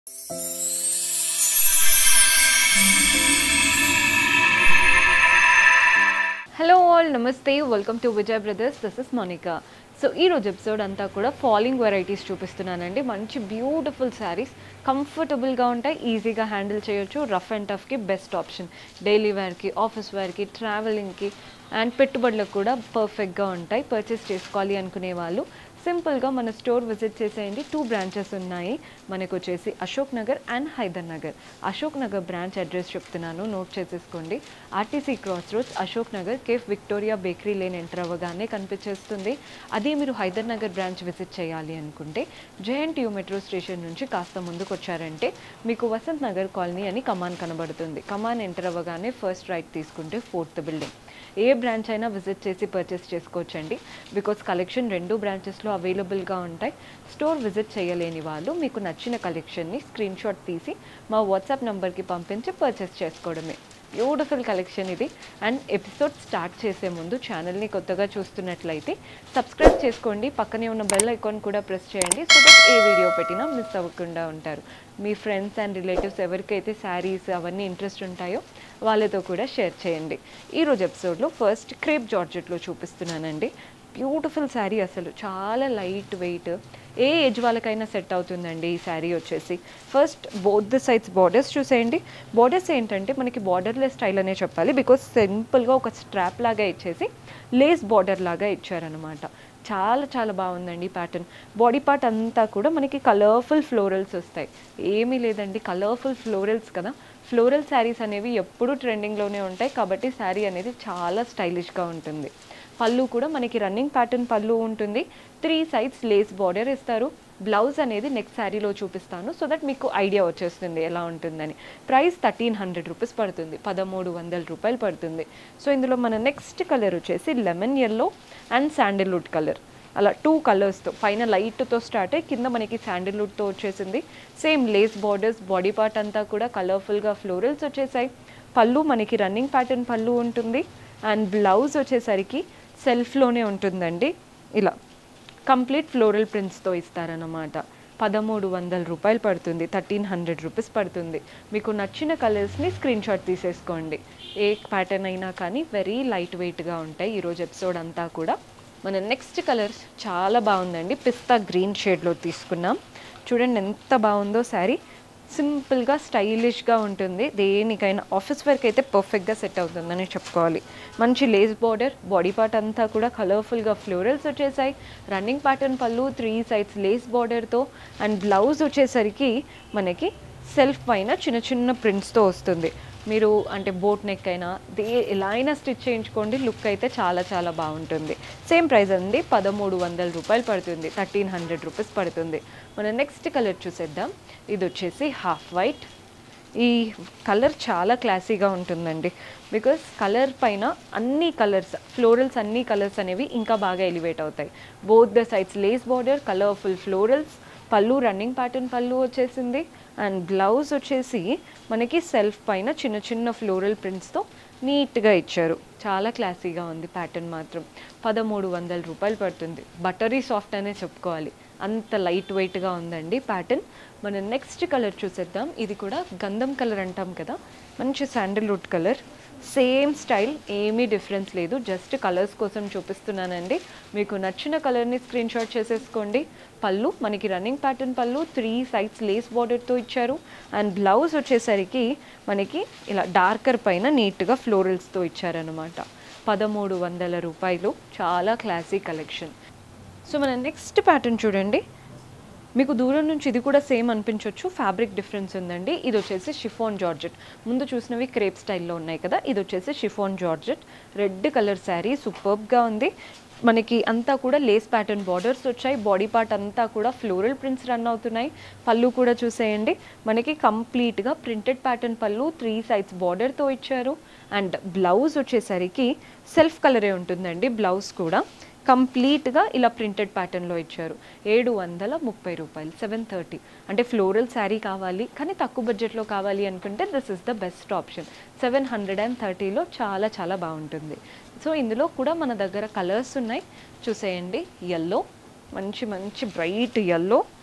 hello all నమస్తే welcome to Vijay brothers this is Monica so ఈ రోజు ఎపిసోడ్ అంతా కూడా ఫాలోయింగ్ వెరైటీస్ చూపిస్తున్నానండి మంచి బ్యూటిఫుల్ శారీస్ కంఫర్టబుల్గా ఉంటాయి ఈజీగా హ్యాండిల్ చేయొచ్చు రఫ్ అండ్ టఫ్కి బెస్ట్ ఆప్షన్ డైలీ వేర్కి ఆఫీస్ వేర్కి ట్రావెలింగ్కి అండ్ పెట్టుబడులకు కూడా పర్ఫెక్ట్గా ఉంటాయి పర్చేస్ చేసుకోవాలి అనుకునే వాళ్ళు సింపుల్గా మన స్టోర్ విజిట్ చేసేయండి టూ బ్రాంచెస్ ఉన్నాయి మనకు వచ్చేసి Ashok Nagar and Hyder Nagar Ashok Nagar branch address చెప్తున్నాను నోట్ చేసేసుకోండి RTC cross roads Ashok Nagar cafe Victoria bakery lane enter అవ్వగానే కనిపించేస్తుంది అదే మీరు హైదర్ నగర్ బ్రాంచ్ విజిట్ చేయాలి అనుకుంటే జేఎన్టీయూ మెట్రో స్టేషన్ నుంచి కాస్త ముందుకు వచ్చారంటే మీకు వసంత్ నగర్ కాలనీ అని కమాన్ కనబడుతుంది కమాన్ ఎంటర్ అవ్వగానే ఫస్ట్ రైట్ తీసుకుంటే ఫోర్త్ బిల్డింగ్ ఏ బ్రాంచ్ అయినా విజిట్ చేసి పర్చేస్ చేసుకోవచ్చండి బికాస్ కలెక్షన్ రెండు బ్రాంచెస్లో అవైలబుల్గా ఉంటాయి స్టోర్ విజిట్ చేయలేని వాళ్ళు మీకు నచ్చిన కలెక్షన్ని స్క్రీన్ షాట్ తీసి మా వాట్సాప్ నెంబర్కి పంపించి పర్చేస్ చేసుకోవడమే బ్యూటిఫుల్ కలెక్షన్ ఇది అండ్ ఎపిసోడ్ స్టార్ట్ చేసే ముందు ఛానల్ని కొత్తగా చూస్తున్నట్లయితే సబ్స్క్రైబ్ చేసుకోండి పక్కనే ఉన్న బెల్ ఐకాన్ కూడా ప్రెస్ చేయండి సో దట్ ఏ వీడియో పెట్టినా మిస్ అవ్వకుండా ఉంటారు మీ ఫ్రెండ్స్ అండ్ రిలేటివ్స్ ఎవరికైతే శారీస్ అవన్నీ ఇంట్రెస్ట్ ఉంటాయో వాళ్ళతో కూడా షేర్ చేయండి ఈరోజు ఎపిసోడ్లో ఫస్ట్ క్రేప్ జార్జెట్లో చూపిస్తున్నానండి బ్యూటిఫుల్ శారీ అసలు చాలా లైట్ వెయిట్ ఏ ఏజ్ వాళ్ళకైనా సెట్ అవుతుందండి ఈ శారీ వచ్చేసి first both the sides borders చూసేయండి బార్డర్స్ ఏంటంటే మనకి బార్డర్లెస్ స్టైల్ అనే చెప్పాలి బికాస్ సింపుల్గా ఒక స్ట్రాప్ లాగా ఇచ్చేసి లేస్ బార్డర్ లాగా ఇచ్చారనమాట చాలా చాలా బాగుందండి ప్యాటర్న్ బాడీ పార్ట్ అంతా కూడా మనకి కలర్ఫుల్ ఫ్లోరల్స్ వస్తాయి ఏమీ లేదండి కలర్ఫుల్ ఫ్లోరల్స్ కదా ఫ్లోరల్ శారీస్ అనేవి ఎప్పుడూ ట్రెండింగ్లోనే ఉంటాయి కాబట్టి శారీ అనేది చాలా స్టైలిష్గా ఉంటుంది పళ్ళు కూడా మనకి రన్నింగ్ ప్యాటర్న్ పళ్ళు ఉంటుంది త్రీ సైడ్స్ లేస్ బార్డర్ ఇస్తారు బ్లౌజ్ అనేది నెక్స్ట్ శారీలో చూపిస్తాను సో దట్ మీకు ఐడియా వచ్చేస్తుంది ఎలా ఉంటుందని ప్రైస్ థర్టీన్ హండ్రెడ్ రూపీస్ పడుతుంది పదమూడు వందల రూపాయలు పడుతుంది సో ఇందులో మన నెక్స్ట్ కలర్ వచ్చేసి lemon yellow and sandalwood colour అలా టూ కలర్స్తో పైన లైట్తో స్టార్ట్ అయ్యి కింద మనకి శాండిల్వుడ్తో వచ్చేసింది same lace borders body part అంతా కూడా కలర్ఫుల్గా ఫ్లోరల్స్ వచ్చేసాయి పళ్ళు మనకి రన్నింగ్ ప్యాటర్న్ పళ్ళు ఉంటుంది అండ్ బ్లౌజ్ వచ్చేసరికి సెల్ఫ్లోనే ఉంటుందండి ఇలా కంప్లీట్ ఫ్లోరల్ ప్రింట్స్తో ఇస్తారన్నమాట పదమూడు వందల రూపాయలు పడుతుంది థర్టీన్ హండ్రెడ్ రూపీస్ పడుతుంది మీకు నచ్చిన కలర్స్ని స్క్రీన్ షాట్ తీసేసుకోండి ఏ ప్యాటర్న్ అయినా కానీ వెరీ లైట్ వెయిట్గా ఉంటాయి ఈరోజు ఎపిసోడ్ అంతా కూడా మన నెక్స్ట్ కలర్ చాలా బాగుందండి పిస్తా గ్రీన్ షేడ్లో తీసుకున్నాం చూడండి ఎంత బాగుందో శారీ సింపుల్గా స్టైలిష్గా ఉంటుంది దేనికైనా ఆఫీస్ వర్క్ అయితే పర్ఫెక్ట్గా సెట్ అవుతుందని చెప్పుకోవాలి మంచి లేస్ బార్డర్ బాడీ పార్ట్ అంతా కూడా కలర్ఫుల్గా ఫ్లోరల్స్ వచ్చేసాయి రన్నింగ్ ప్యాటర్న్ పళ్ళు త్రీ సైడ్స్ లేస్ బార్డర్తో అండ్ బ్లౌజ్ వచ్చేసరికి మనకి సెల్ఫ్ పైన చిన్న చిన్న ప్రింట్స్తో వస్తుంది మీరు అంటే బోట్ నెక్ అయినా దే ఎలా అయినా స్టిచ్ చేయించుకోండి లుక్ అయితే చాలా చాలా బాగుంటుంది సేమ్ ప్రైస్ అండి పదమూడు వందల రూపాయలు పడుతుంది థర్టీన్ హండ్రెడ్ రూపీస్ పడుతుంది మన నెక్స్ట్ కలర్ చూసేద్దాం ఇది వచ్చేసి హాఫ్ వైట్ ఈ కలర్ చాలా క్లాసీగా ఉంటుందండి బికాస్ కలర్ పైన అన్ని కలర్స్ ఫ్లోరల్స్ అన్ని కలర్స్ అనేవి ఇంకా బాగా ఎలివేట్ అవుతాయి both the sides lace border colourful florals పళ్ళు రన్నింగ్ ప్యాటర్న్ పళ్ళు వచ్చేసింది అండ్ బ్లౌజ్ వచ్చేసి మనకి సెల్ఫ్ పైన చిన్న చిన్న ఫ్లోరల్ ప్రింట్స్తో నీట్గా ఇచ్చారు చాలా క్లాసీగా ఉంది ప్యాటర్న్ మాత్రం పదమూడు వందల రూపాయలు పడుతుంది బటరీ సాఫ్ట్ అనే చెప్పుకోవాలి అంత లైట్ వెయిట్గా ఉందండి ప్యాటర్న్ మన నెక్స్ట్ కలర్ చూసేద్దాం ఇది కూడా గంధం కలర్ అంటాం కదా మంచి శాండిల్వుడ్ కలర్ సేమ్ స్టైల్ ఏమీ డిఫరెన్స్ లేదు జస్ట్ కలర్స్ కోసం చూపిస్తున్నానండి మీకు నచ్చిన కలర్ని స్క్రీన్ షాట్ చేసేసుకోండి పళ్ళు మనకి రన్నింగ్ ప్యాటర్న్ పళ్ళు త్రీ సైడ్స్ లేస్ బార్డర్తో ఇచ్చారు అండ్ బ్లౌజ్ వచ్చేసరికి మనకి ఇలా డార్కర్ పైన నీట్గా ఫ్లోరల్స్తో ఇచ్చారనమాట పదమూడు వందల రూపాయలు చాలా క్లాసీ కలెక్షన్ సో మన నెక్స్ట్ ప్యాటర్న్ చూడండి మీకు దూరం నుంచి ఇది కూడా సేమ్ అనిపించవచ్చు ఫ్యాబ్రిక్ డిఫరెన్స్ ఉందండి ఇది వచ్చేసి షిఫోన్ జార్జెట్ ముందు చూసినవి క్రేప్ స్టైల్లో ఉన్నాయి కదా ఇది వచ్చేసి chiffon georgette red colour sari సూపర్బ్గా ఉంది మనకి అంతా కూడా లేస్ ప్యాటర్న్ బార్డర్స్ వచ్చాయి బాడీ పార్ట్ అంతా కూడా ఫ్లోరల్ ప్రింట్స్ రన్ అవుతున్నాయి పళ్ళు కూడా చూసేయండి మనకి కంప్లీట్గా ప్రింటెడ్ ప్యాటర్న్ పళ్ళు త్రీ సైడ్స్ బార్డర్తో ఇచ్చారు అండ్ బ్లౌజ్ వచ్చేసరికి సెల్ఫ్ కలరే ఉంటుందండి బ్లౌజ్ కూడా కంప్లీట్గా ఇలా ప్రింటెడ్ ప్యాటర్న్లో ఇచ్చారు ఏడు వందల ముప్పై రూపాయలు సెవెన్ థర్టీ అంటే ఫ్లోరల్ శారీ కావాలి కానీ తక్కువ బడ్జెట్లో కావాలి అనుకుంటే this is the best option seven hundred and థర్టీలో చాలా చాలా బాగుంటుంది సో ఇందులో కూడా మన దగ్గర కలర్స్ ఉన్నాయి చూసేయండి ఎల్లో మంచి మంచి బ్రైట్ ఎల్లో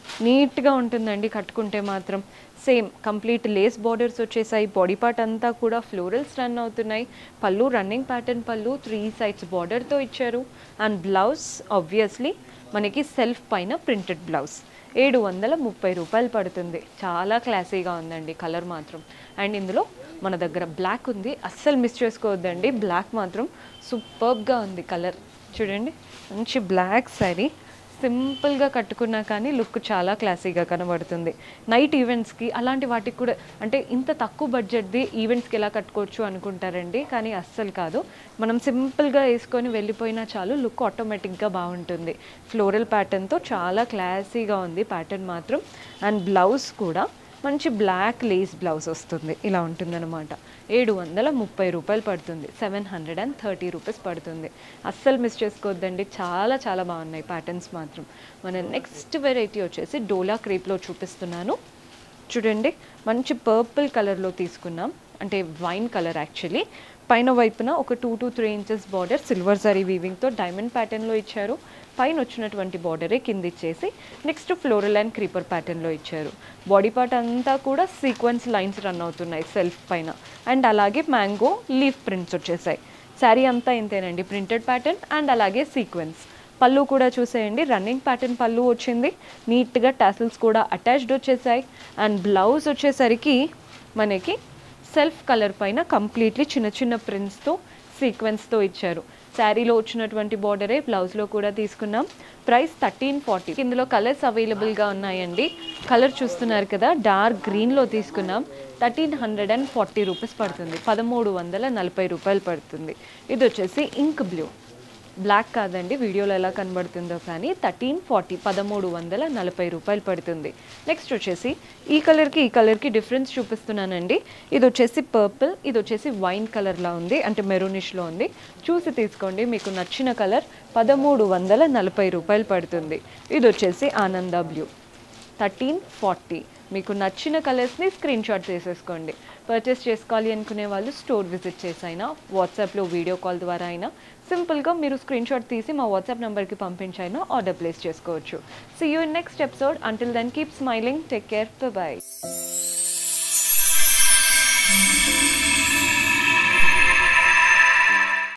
నీట్గా ఉంటుందండి కట్టుకుంటే మాత్రం సేమ్ కంప్లీట్ లేస్ బార్డర్స్ వచ్చేసాయి బాడీ పార్ట్ అంతా కూడా ఫ్లోరల్స్ రన్ అవుతున్నాయి పళ్ళు రన్నింగ్ ప్యాటర్న్ పళ్ళు త్రీ సైడ్స్ బార్డర్తో ఇచ్చారు అండ్ బ్లౌజ్ ఆబ్వియస్లీ మనకి సెల్ఫ్ పైన ప్రింటెడ్ బ్లౌజ్ ఏడు వందల ముప్పై రూపాయలు పడుతుంది చాలా క్లాసీగా ఉందండి కలర్ మాత్రం అండ్ ఇందులో మన దగ్గర బ్లాక్ ఉంది అస్సలు మిస్ చేసుకోవద్దండి బ్లాక్ మాత్రం సూపర్బ్గా ఉంది కలర్ చూడండి మంచి బ్లాక్ శారీ సింపుల్గా కట్టుకున్నా కానీ లుక్ చాలా క్లాసీగా కనబడుతుంది నైట్ ఈవెంట్స్కి అలాంటి వాటికి కూడా అంటే ఇంత తక్కువ బడ్జెట్ది ఈవెంట్స్కి ఎలా కట్టుకోవచ్చు అనుకుంటారండి కానీ అస్సలు కాదు మనం సింపుల్గా వేసుకొని వెళ్ళిపోయినా చాలు లుక్ ఆటోమేటిక్గా బాగుంటుంది ఫ్లోరల్ ప్యాటర్న్తో చాలా క్లాసీగా ఉంది ప్యాటర్న్ మాత్రం అండ్ బ్లౌజ్ కూడా మంచి బ్లాక్ లేస్ బ్లౌజ్ వస్తుంది ఇలా ఉంటుందన్నమాట ఏడు వందల ముప్పై రూపాయలు పడుతుంది seven hundred and thirty rupees పడుతుంది అస్సలు మిస్ చేసుకోవద్దండి చాలా చాలా బాగున్నాయి ప్యాటర్న్స్ మాత్రం మన నెక్స్ట్ వెరైటీ వచ్చేసి డోలా క్రేప్లో చూపిస్తున్నాను చూడండి మంచి పర్పుల్ కలర్లో తీసుకున్నాం అంటే వైన్ కలర్ యాక్చువల్లీ పైన వైపున ఒక two to three inches border silver zari వీవింగ్తో డైమండ్ ప్యాటర్న్లో ఇచ్చారు పైన వచ్చినటువంటి బార్డరే కింద ఇచ్చేసి నెక్స్ట్ ఫ్లోరల్ అండ్ క్రీపర్ ప్యాటర్న్లో ఇచ్చారు బాడీ పార్ట్ అంతా కూడా సీక్వెన్స్ లైన్స్ రన్ అవుతున్నాయి సెల్ఫ్ పైన అండ్ అలాగే మ్యాంగో లీఫ్ ప్రింట్స్ వచ్చేసాయి శారీ అంతా ఇంతేనండి ప్రింటెడ్ ప్యాటర్న్ అండ్ అలాగే సీక్వెన్స్ పళ్ళు కూడా చూసేయండి రన్నింగ్ ప్యాటర్న్ పళ్ళు వచ్చింది నీట్గా టాసిల్స్ కూడా అటాచ్డ్ వచ్చేసాయి అండ్ బ్లౌజ్ వచ్చేసరికి మనకి సెల్ఫ్ కలర్ పైన కంప్లీట్లీ చిన్న చిన్న ప్రింట్స్తో సీక్వెన్స్తో ఇచ్చారు శారీలో వచ్చినటువంటి బార్డరే బ్లౌజ్లో కూడా తీసుకున్నాం ప్రైస్ థర్టీన్ ఫార్టీ ఇందులో కలర్స్ అవైలబుల్గా ఉన్నాయండి కలర్ చూస్తున్నారు కదా డార్క్ గ్రీన్లో తీసుకున్నాం thirteen hundred and forty rupees పడుతుంది పదమూడు వందల నలభై రూపాయలు పడుతుంది ఇది వచ్చేసి ఇంక్ బ్లూ బ్లాక్ కాదండి వీడియోలో ఎలా కనబడుతుందో కానీ థర్టీన్ ఫార్టీ పదమూడు వందల నలభై రూపాయలు పడుతుంది నెక్స్ట్ వచ్చేసి ఈ కలర్కి ఈ కలర్కి డిఫరెన్స్ చూపిస్తున్నానండి ఇది వచ్చేసి పర్పుల్ ఇది వచ్చేసి వైన్ కలర్లా ఉంది అంటే మెరూనిష్లో ఉంది చూసి తీసుకోండి మీకు నచ్చిన కలర్ పదమూడు వందల నలభై రూపాయలు పడుతుంది ఇది వచ్చేసి ఆనంద బ్లూ థర్టీన్ ఫార్టీ మీకు నచ్చిన కలర్స్ని స్క్రీన్ షాట్ చేసేసుకోండి పర్చేస్ చేసుకోవాలి అనుకునే వాళ్ళు స్టోర్ విజిట్ చేసైనా వాట్సాప్లో వీడియో కాల్ ద్వారా అయినా సింపుల్గా మీరు స్క్రీన్ షాట్ తీసి మా వాట్సాప్ నెంబర్కి పంపించైనా ఆర్డర్ ప్లేస్ చేసుకోవచ్చు see you in next episode until then keep smiling take care bye